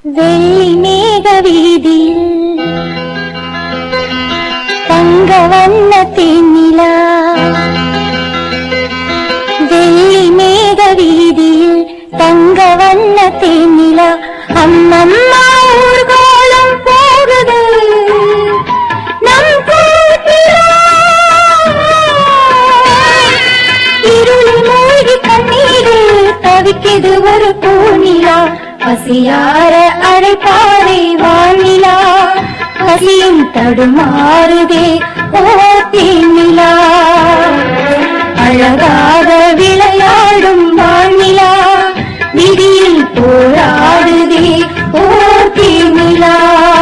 வெள்ளி மேக வீதியில் தங்க வண்ண தேனிலா வெள்ளி மேக வீதியில் தங்க வண்ண தேனிலா அம்மம்மா ஊர்கோலம் போகுது நம் கூட்டிலா இருளில் மூழ்கி கண்ணீரில் தவிக்குது ஒரு பூநிலா பசியார அரைப்பாறை வானிலா பசியும் தடுமாறுதே ஓ தேனிலா அழகாக விளையாடும் வானிலா விதியில் போராடுதே ஓ தேனிலா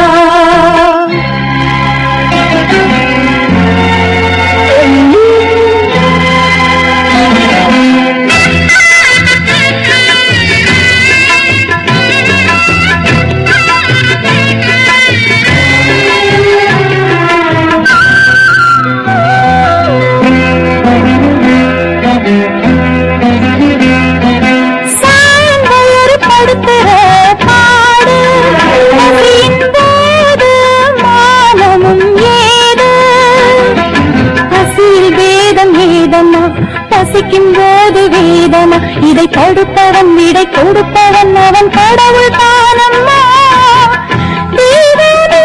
சாயந்தரம் படுத்துற பாடு பசியின் போது மானமும் ஏது பசியில் வேதம் வேதமா பசிக்கும் போது வேதமா இதை கொடுப்பவன் விடை கொடுப்பவன் அவன் கடவுள் தானம்மா தெய்வமே.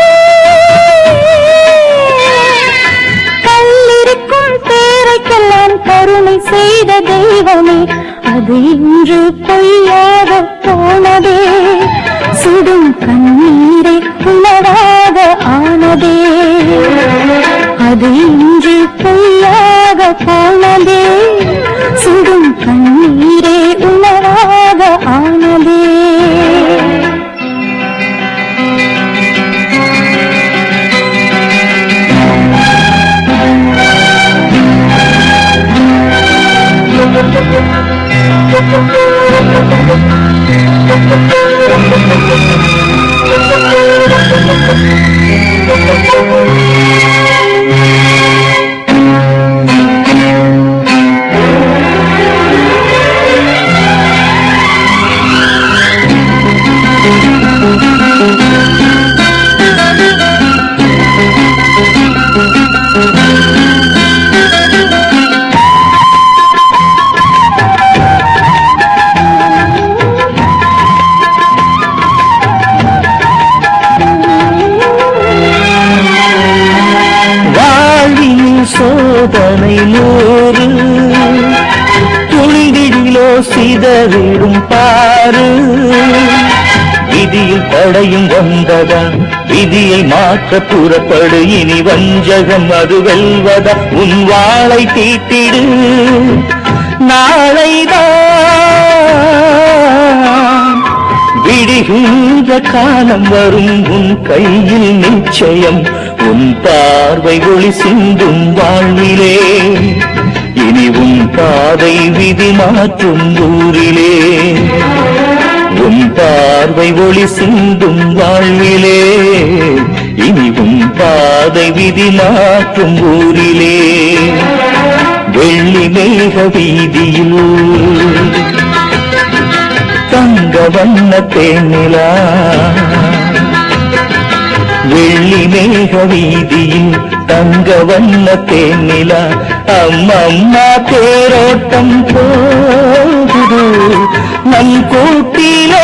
கல்லிருக்கும் பேரைக்கெல்லாம் கருணை செய்த தெய்வமே அது இன்று பொய்யாக போனதே சுடும் கண்ணீரை உணராக ஆனதே அது இன்று பொய்யாக போனதே சுடும் கண்ணீரே உணராக ஆனதே வாழ்வின் சோதனை நூறு துளிடிலோ சிதறிடும் பாரு விதியில் தடையும் வந்ததா விதியை மாற்ற புறப்படு இனி வஞ்சகம் அது வெல்வதா உன் வாளை தீட்டிடு நாளைதான் விடுகின்ற காலம் வரும் உன் கையில் நிச்சயம் உன் பார்வை ஒளி சிந்தும் வாழ்விலே இனி உன் பாதை விதி மாற்றும் ஊரிலே உன் பார்வை ஒளி சிந்தும் வாழ்விலே இனி உன் பாதை விதி மாற்றும் ஊரிலே வெள்ளி மேக வீதியில் தங்க வண்ண தேனிலா வெள்ளி மேக வீதியில் தங்க வண்ண தேனிலா அம்மம்மா தேரோட்டம் போகுது நம் கூட்டிலே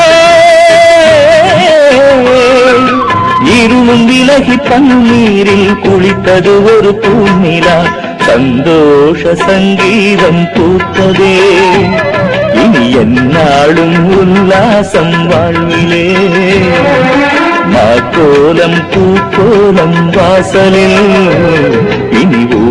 இருளும் விலகி பன்னீரில் குளித்தது ஒரு பூநிலா சந்தோஷ சங்கீதம் பூத்ததே இனி என்னாலும் உல்லாசம் வாழ்விலே மாக்கோலம் பூக்கோலம் வாசலில் இனி